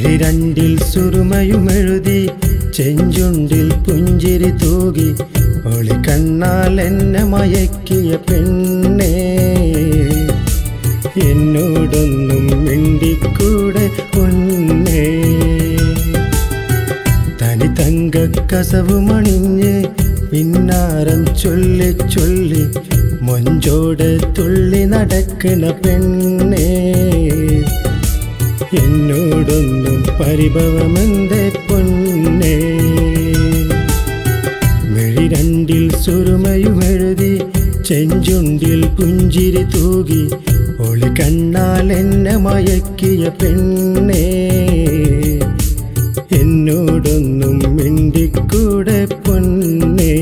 മിഴി രണ്ടിൽ സുറുമയുമെഴുതി ചെഞ്ചുണ്ടിൽ പുഞ്ചിരി തൂകി ഒളി കണ്ണാൽ എന്നെ മയക്കിയ പെണ്ണേ എന്നോടൊന്നും മിണ്ടിക്കൂടെ പൊന്നേ തനി തങ്ക കസവുമണിഞ്ഞ് പിന്നാരം ചൊല്ലി ചൊല്ലി മൊഞ്ചോടെ തുള്ളി നടക്കണ പെണ്ണേ എന്നോടൊന്നും പരിഭവമെന്തേ പൊന്നേ മിഴി രണ്ടിൽ സുറുമയുമെഴുതി ചെഞ്ചുണ്ടിൽ പുഞ്ചിരി തൂകി ഒളി കണ്ണാൽ എന്നെ മയക്കിയ പെണ്ണേ എന്നോടൊന്നും മിണ്ടിക്കൂടെ പൊന്നേ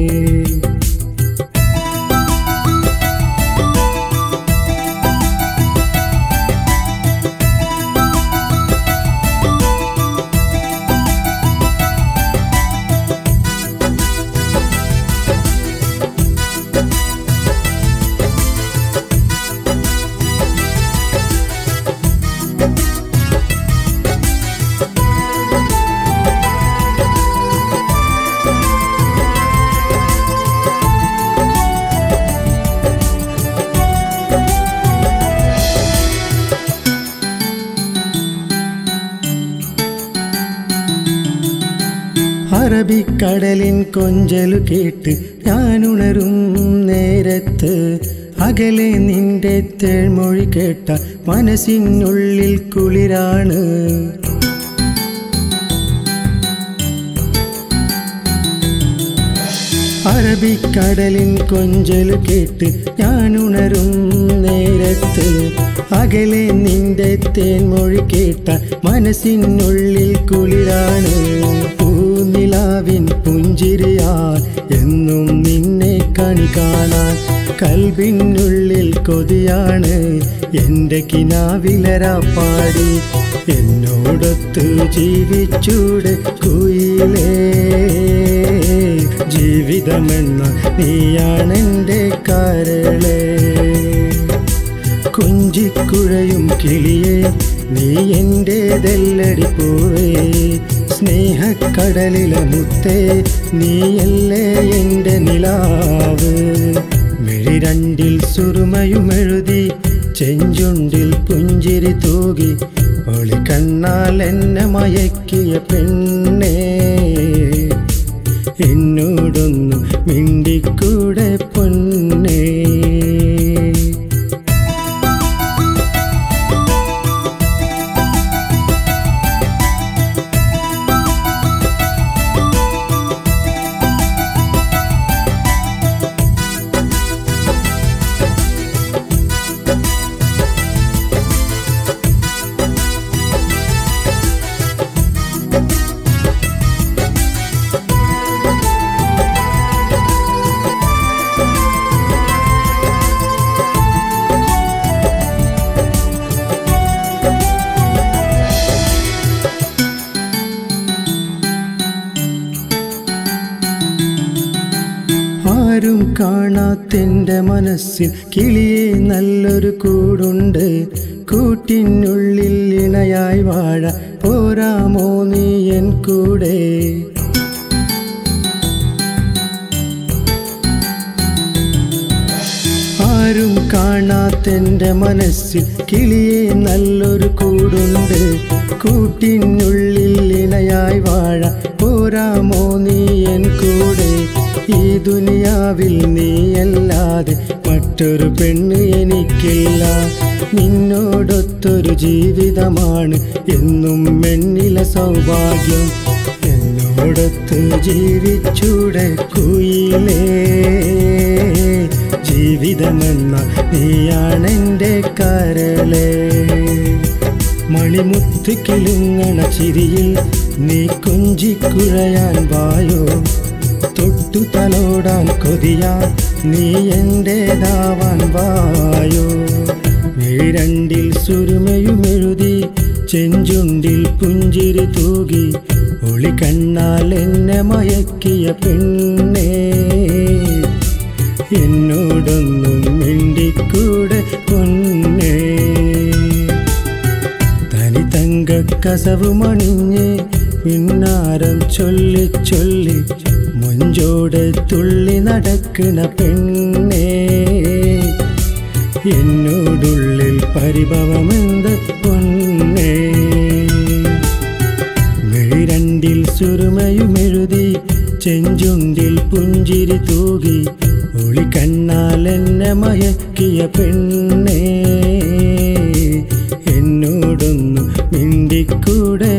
അറബിക്കടലിൻ കൊഞ്ചലു കേട്ട് ഞാനുണരും നേരത്ത് അകലെ നിന്റെ തേഴ്മൊഴി കേട്ട മനസ്സിനുള്ളിൽ കുളിരാണ് അറബിക്കടലിൻ കൊഞ്ചലു കേട്ട് ഞാനുണരും നേരത്ത് അകലെ നിന്റെ തേൻമൊഴി കേട്ട മനസ്സിനുള്ളിൽ കുളിരാണ് പൂനിലാവിൻ പുഞ്ചിരിയാൽ എന്നും നിന്നെ കണി കാണാൻ കൽവിനുള്ളിൽ കൊതിയാണ് എൻ്റെ കിനാവിലരാപ്പാടി എന്നോടൊത്ത് ജീവിച്ചൂടെ കുയിലേ ജീവിതമെന്ന നീയാണെൻ്റെ കരളേ കുഞ്ചിക്കുഴയും കിളിയെ നീ എൻ്റേതെല്ലടി പോവേ സ്നേഹക്കടലിലെ മുത്തേ നീയല്ലേ എൻ്റെ നിലാവ് മിഴി രണ്ടിൽ സുറുമയുമെഴുതി ചെഞ്ചുണ്ടിൽ പുഞ്ചിരി തൂകി ഒളി കണ്ണാൽ എന്നെ മയക്കിയ പെണ്ണേ എന്നോടൊന്നു മിണ്ടിക്കൂടെ പൊന്നേ ആരും കാണാത്തെൻ്റെ മനസ്സിൽ കിളിയെ നല്ലൊരു കൂടുണ്ട് കൂട്ടിനുള്ളിൽ ഇണയായി വാഴ പോരാമോ നീ എൻ കൂടെ ആരും കാണാത്തെൻ്റെ മനസ്സിൽ കിളിയെ നല്ലൊരു കൂടുണ്ട് കൂട്ടിനുള്ളിൽ ഇണയായി വാഴ പോരാമോ നീ എൻ കൂടെ ഈ ദുനിയാവിൽ നീയല്ലാതെ മറ്റൊരു പെണ്ണ് എനിക്കില്ല നിന്നോടൊത്തൊരു ജീവിതമാണ് എന്നും മെണ്ണില സൗഭാഗ്യം എന്നോടൊത്ത് ജീവിച്ചൂടെ കുയിലേ ജീവിതമെന്ന നീയാണെൻ്റെ കരളേ മണിമുത്ത് കിളുങ്ങണ ചിരിയിൽ നീ കുഞ്ചിക്കുഴയാൻ വായോ തൊട്ടു തലോടാൻ കൊതിയാൻ നീ എൻ്റേതാവാൻ വായോ രണ്ടിൽ സുരുമയുമെഴുതി ചെഞ്ചുണ്ടിൽ പുഞ്ചിരി തൂകി ഒളി കണ്ണാൽ എന്നെ മയക്കിയ പെണ്ണേ എന്നോടൊന്നും മിണ്ടിക്കൂടെ പൊന്നേ തനി തങ്ക കസവുമണിഞ്ഞ് പിന്നാരം ചൊല്ലി ചൊല്ലി മുഞ്ചോടെ തുള്ളി നടക്കണ പെണ്ണേ എന്നോടുള്ളിൽ പരിഭവമെന്ത് പൊന്നേ മെഴിരണ്ടിൽ സുറുമയുമെഴുതി ചെഞ്ചുണ്ടിൽ പുഞ്ചിരി തൂകി ഒളി കണ്ണാൽ എന്നെ മയക്കിയ പെണ്ണേ എന്നോടൊന്നു മിണ്ടിക്കൂടെ